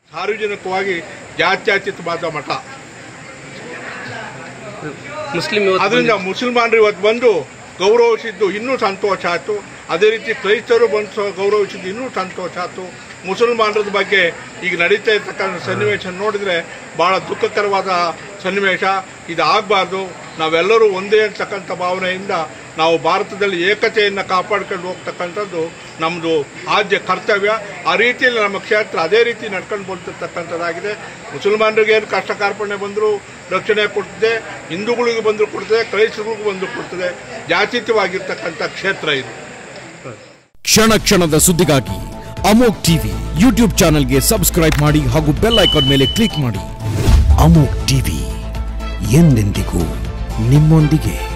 ಸಾರ್ವಜನಿಕವಾಗಿ ಜಾತ್ಯತೀತವಾದ ಮಠ ಮುಸ್ಲಿಂ ಇವತ್ತು ಅದರಿಂದ ಮುಸಲ್ಮಾನರು ಇವತ್ತು ಬಂದು ಗೌರವಿಸಿದ್ದು ಇನ್ನೂ ಸಂತೋಷ ಆಯಿತು ಅದೇ ರೀತಿ ಕ್ರೈಸ್ತರು ಬಂದು ಸ- ಗೌರವಿಸಿದ್ದು ಇನ್ನೂ ಸಂತೋಷ ಆಯಿತು ಮುಸಲ್ಮಾನರದ ಬಗ್ಗೆ ಈಗ ನಡೀತಾ ಇರ್ತಕ್ಕಂಥ ಸನ್ನಿವೇಶ ನೋಡಿದರೆ ಭಾಳ ದುಃಖಕರವಾದ ಸನ್ನಿವೇಶ ಇದು ಆಗಬಾರ್ದು ನಾವೆಲ್ಲರೂ ಒಂದೇ ಅಂತಕ್ಕಂಥ ಭಾವನೆಯಿಂದ ನಾವು ಭಾರತದಲ್ಲಿ ಏಕತೆಯನ್ನು ಕಾಪಾಡ್ಕೊಂಡು ಹೋಗ್ತಕ್ಕಂಥದ್ದು ನಮ್ಮದು ಆದ್ಯ ಕರ್ತವ್ಯ ಆ ರೀತಿಯಲ್ಲಿ ನಮ್ಮ ಕ್ಷೇತ್ರ ಅದೇ ರೀತಿ ನಡ್ಕೊಂಡು ಬಂದಿರ್ತಕ್ಕಂಥದ್ದಾಗಿದೆ ಮುಸಲ್ಮಾನರಿಗೆ ಏನು ಕಷ್ಟ ಕಾರ್ಪಣ್ಯ ಬಂದರೂ ರಕ್ಷಣೆ ಕೊಡ್ತದೆ ಹಿಂದೂಗಳಿಗೂ ಬಂದರೂ ಕೊಡ್ತದೆ ಕ್ರೈಸ್ತರಿಗೂ ಬಂದರೂ ಕೊಡ್ತದೆ ಜಾತೀತವಾಗಿರ್ತಕ್ಕಂಥ ಕ್ಷೇತ್ರ ಇದು ಕ್ಷಣ ಕ್ಷಣದ ಸುದ್ದಿಗಾಗಿ ಅಮೋಕ್ ಟಿವಿ ಯೂಟ್ಯೂಬ್ ಚಾನೆಲ್ಗೆ ಸಬ್ಸ್ಕ್ರೈಬ್ ಮಾಡಿ ಹಾಗೂ ಬೆಲ್ ಐಕಾನ್ ಮೇಲೆ ಕ್ಲಿಕ್ ಮಾಡಿ ಅಮೋಕ್ ಟಿವಿ ಎಂದೆಂದಿಗೂ ನಿಮ್ಮೊಂದಿಗೆ